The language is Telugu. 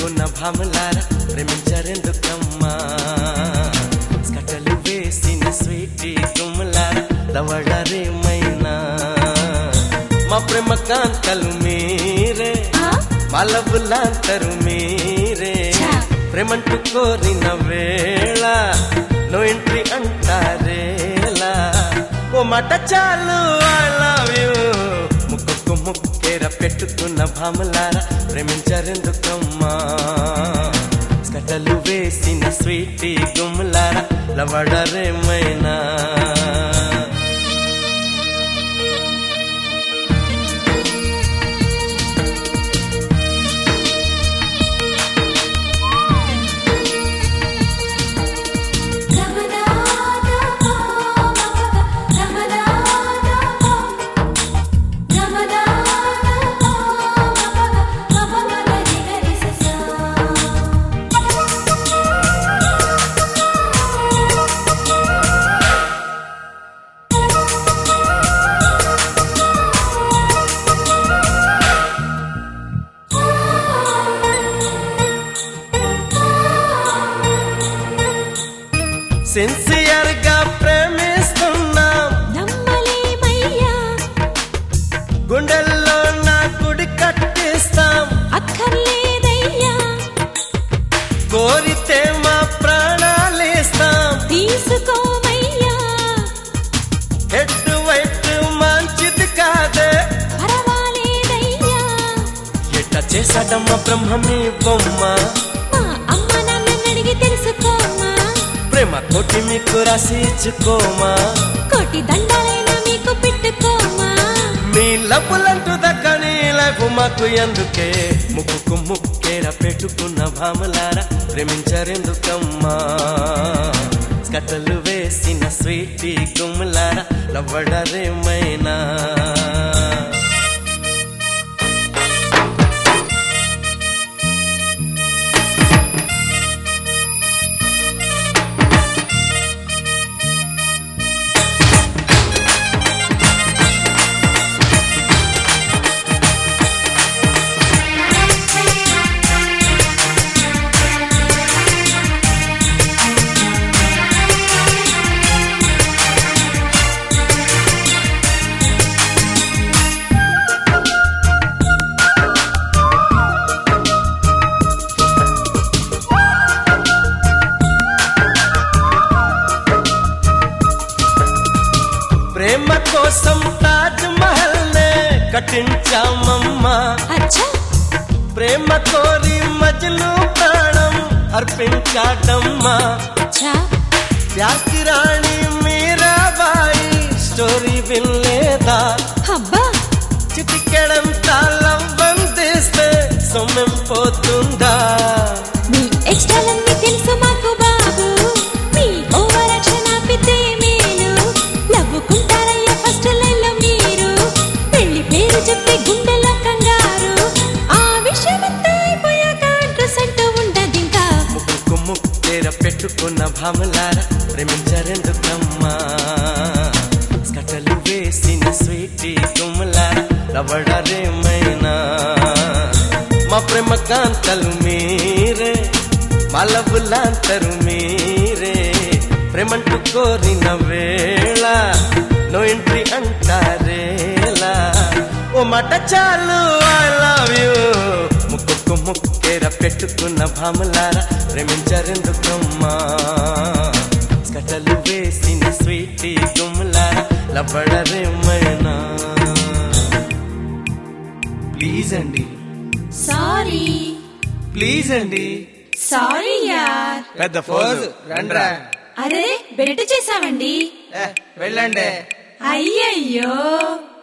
పెట్టుకున్న భామలార ప్రేమించారెందుకమ్మా స్కటలు వేసిన స్వీటీ గుమ్మలార లవడరేమైనా మా ప్రేమ కాంతలు మీరే ఆ? మా లవ్వులాంతరు మీరే ఛా. ప్రేమంటూ కోరిన వేళ నో ఎంట్రీ అంటారేలా ఓ మాట చాలు ఐ లవ్ యూ ముక్కు ముక్కేర పెట్టుకున్న భామలారా ప్రేమించారెందుకమ్మా స్కటలు వేసిన స్వీటీ గుమ్మలారా లవడరేమైనా సిన్సియర్ గా ప్రేమిస్తున్నాం నమ్మలేమయ్యా గుండెల్లో నా గుడి కట్టిస్తాం అక్కర్లేదయ్యా కోరితే మా ప్రాణాలేస్తాం తీసుకోమయ్యా ఎటువైపు మంచిది కాదే పర్వాలేదయ్యా ఎట్ట చేశాడమ్మ బ్రహ్మమి బొమ్మ మా అమ్మ నాన్నని అడిగి తెలుసుకోమా ప్రేమ తోటి మీకు రాసి ఇచ్చుకోమా కోటి దండాలైనా మీకు పెట్టుకోమా మీ లబ్బులంటూ దక్కని లైఫ్ మాకు ఎందుకే ముక్కుకు ముక్కేర పెట్టుకున్న భామలారా ప్రేమించారెందుకమ్మా స్కటలు వేసిన స్వీటీ గుమ్మలారా లవ్వడరేమైనా ప్రేమ కోసం తాజ్ మహల్ నే కట్టించామమ్మా అచ్చా ప్రేమ కోరి మజ్ను ప్రాణం అర్పించాడమ్మా అచ్చా వ్యాసి రాణి మీరాబాయి స్టోరీ వినలేదా అబ్బా చిటికెడంత లవ్వందిస్తే సొమ్మెం పోతుందా మీ ఎక్స్ట్రాలన్నీ తెలుసు మాకు బాబు మీ ఓవర్ యాక్షన్ ఆపితే మేలు నవ్వుకుంటారయ్యా ఫస్ట్ లైన్లో మీరు పెళ్లి పేరు చెప్పి గుండెలో కంగారు ఆ విషయమంతా అయిపోయాక అడ్రస్ అంటూ ఉండదింకా ముక్కు ముక్కేర పెట్టుకున్న భామలారా ప్రేమించారెందుకమ్మా స్కటలు వేసిన స్వీటీ గుమ్మలారా లవడరేమైనా మా ప్రేమ కాంతలు మీరే మా లవ్వులాంతరు మీరే ప్రేమంటూ కోరిన వేళ నో ఎంట్రీ అంటారేలా ఓ మాట చాలు ఐ లవ్ యూ ముక్కు ముక్కేర పెట్టుకున్న భామలారా ప్రేమించారెందుకమ్మా స్కటలు వేసిన స్వీటీ గుమ్మలారా లవ్వడరేమైనా ప్లీజ్ అండి సారీ ప్లీజ్ అండి సారీ యార్ పెద్ద ఫోజు రండ్రా అరే బెట్ చేసామండి ఏ, వెళ్ళండి అయ్యయ్యో